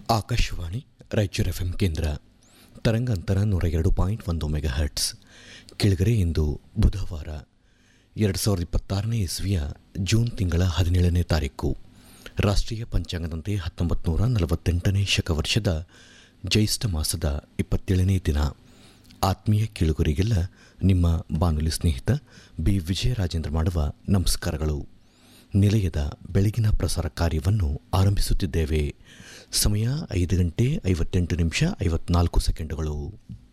Akashvani Raichur F M ಕೇಂದ್ರ ತರಂಗಾಂತರ ನೂರ ಎರಡು ಪಾಯಿಂಟ್ ಒಂದು ಮೆಗಾ ಹರ್ಟ್ಸ್ ಕೆಳಗರೆ ಇಂದು ಬುಧವಾರ ಎರಡು ಸಾವಿರದ ಇಪ್ಪತ್ತಾರನೇ ಇಸ್ವಿಯ ಜೂನ್ ತಿಂಗಳ ಹದಿನೇಳನೇ ತಾರೀಕು ರಾಷ್ಟ್ರೀಯ ಪಂಚಾಂಗದಂತೆ ಹತ್ತೊಂಬತ್ತು ನೂರ ನಲವತ್ತೆಂಟನೇ ಶಕವರ್ಷದ ಜ್ಯೇಷ್ಠ ಮಾಸದ ಇಪ್ಪತ್ತೇಳನೇ ದಿನ ಆತ್ಮೀಯ ಕೇಳುಗರಿಗೆಲ್ಲ ನಿಮ್ಮ ಬಾನುಲಿ ಸ್ನೇಹಿತ ಬಿ ವಿಜಯರಾಜೇಂದ್ರ ಮಾಡುವ ನಮಸ್ಕಾರಗಳು ನಿಲಯದ ಬೆಳಗಿನ ಪ್ರಸಾರ ಕಾರ್ಯವನ್ನು ಆರಂಭಿಸುತ್ತಿದ್ದೇವೆ ಸಮಯ ಐದು ಗಂಟೆ ಐವತ್ತೆಂಟು ನಿಮಿಷ ಐವತ್ನಾಲ್ಕು ಸೆಕೆಂಡುಗಳು